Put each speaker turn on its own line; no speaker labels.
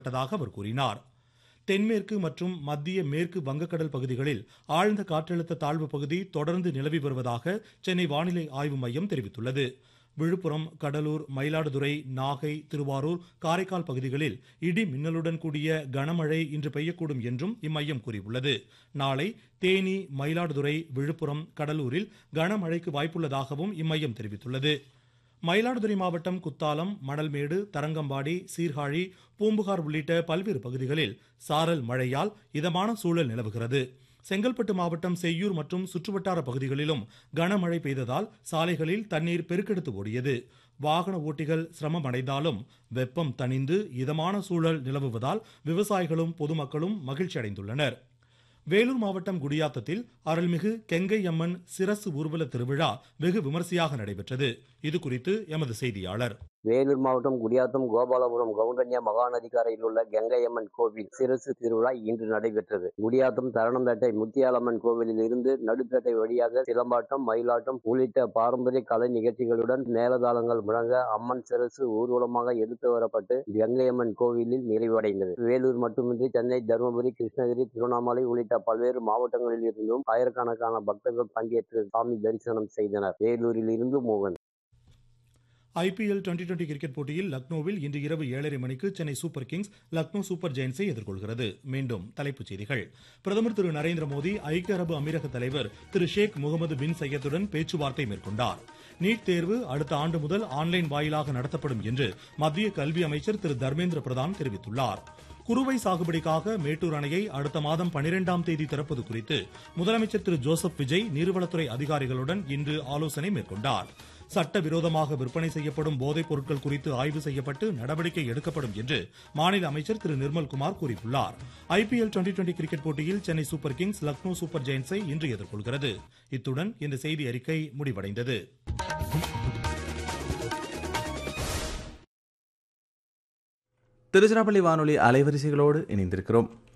பட்டதாக அவர் கூறினார் தென்மேற்கு மற்றும் மத்திய மேற்கு வங்கக்கடல் பகுதிகளில் ஆழ்ந்த காற்றழுத்த தாழ்வு பகுதி தொடர்ந்து நிலவி வருவதாக சென்னை வானிலை ஆய்வு மையம் தெரிவித்துள்ளது விழுப்புரம் கடலூர் மயிலாடுதுறை நாகை திருவாரூர் காரைக்கால் பகுதிகளில் இடி மின்னலுடன் கூடிய கனமழை இன்று பெய்யக்கூடும் என்றும் இம்மையம் கூறியுள்ளது நாளை தேனி மயிலாடுதுறை விழுப்புரம் கடலூரில் கனமழைக்கு வாய்ப்புள்ளதாகவும் இம்மையம் தெரிவித்துள்ளது மயிலாடுதுறை மாவட்டம் குத்தாலம் மணல்மேடு தரங்கம்பாடி சீர்காழி பூம்புகார் உள்ளிட்ட பல்வேறு பகுதிகளில் சாரல் மழையால் இதமான சூழல் நிலவுகிறது செங்கல்பட்டு மாவட்டம் செய்யூர் மற்றும் சுற்றுவட்டார பகுதிகளிலும் கனமழை பெய்ததால் சாலைகளில் தண்ணீர் பெருக்கெடுத்து ஓடியது வாகன ஓட்டிகள் சிரமம் அடைந்தாலும் வெப்பம் தணிந்து இதமான சூழல் நிலவுவதால் விவசாயிகளும் பொதுமக்களும் மகிழ்ச்சி அடைந்துள்ளனர் வேலூர் மாவட்டம் குடியாத்தத்தில் அருள்மிகு கெங்கை அம்மன் சிரசு ஊர்வல திருவிழா வெகு விமரிசையாக நடைபெற்றது இது குறித்து எமது செய்தியாளர்
வேலூர் மாவட்டம் குடியாத்தம் கோபாலபுரம் கவுண்டன்யா மகாநதிக்கரையில் உள்ள கங்கையம்மன் கோவில் சிறசு திருவிழா இன்று நடைபெற்றது குடியாத்தம் தரணம்பேட்டை முத்தியாலம்மன் கோவிலில் இருந்து நடுப்பேட்டை வழியாக சிலம்பாட்டம் மயிலாட்டம் உள்ளிட்ட பாரம்பரிய கலை நிகழ்ச்சிகளுடன் மேலதாளங்கள் முழங்க அம்மன் சிறசு ஊர்வலமாக எடுத்து வரப்பட்டு கங்கையம்மன் கோவிலில் நிறைவடைந்தது வேலூர் மட்டுமின்றி சென்னை தருமபுரி கிருஷ்ணகிரி திருவண்ணாமலை உள்ளிட்ட பல்வேறு மாவட்டங்களில் இருந்தும் ஆயிரக்கணக்கான பக்தர்கள் பங்கேற்று சாமி தரிசனம் செய்தனர் வேலூரில் இருந்து மோகன்
ஐபிஎல் டுவெண்டி டுவெண்டி கிரிக்கெட் போட்டியில் லக்னோவில் இன்று இரவு ஏழரை மணிக்கு Chennai super kings Lucknow super ஜெயின்ஸை எதிர்கொள்கிறது மீண்டும் தலைப்புச் செய்திகள் பிரதமர் திரு நரேந்திர மோடி ஐக்கிய அரபு அமீரக தலைவர் திரு ஷேக் முகமது பின் சையதுடன் பேச்சுவார்த்தை மேற்கொண்டார் நீட் தேர்வு அடுத்த ஆண்டு முதல் ஆன்லைன் வாயிலாக நடத்தப்படும் என்று மத்திய கல்வி அமைச்சர் திரு தர்மேந்திர பிரதான் தெரிவித்துள்ளார் குறுவை சாகுபடிக்காக மேட்டூர் அணையை அடுத்த மாதம் பனிரெண்டாம் தேதி திறப்பது குறித்து முதலமைச்சர் திரு ஜோசப் விஜய் நீர்வளத்துறை அதிகாரிகளுடன் இன்று ஆலோசனை மேற்கொண்டார் சட்டவிரோதமாக விற்பனை செய்யப்படும் போதைப் பொருட்கள் குறித்து ஆய்வு செய்யப்பட்டு நடவடிக்கை எடுக்கப்படும் என்று மாநில அமைச்சர் திரு நிர்மல்குமார் கூறியுள்ளார் ஐபிஎல் டுவெண்டி டுவெண்டி கிரிக்கெட் போட்டியில் Chennai super kings Lucknow super ஜெயின்ஸை இன்று எதிர்கொள்கிறது இத்துடன் இந்த செய்தி அறிக்கை முடிவடைந்தது
திருச்சிராப்பள்ளி வானொலி அலைவரிசைகளோடு இணைந்திருக்கிறோம்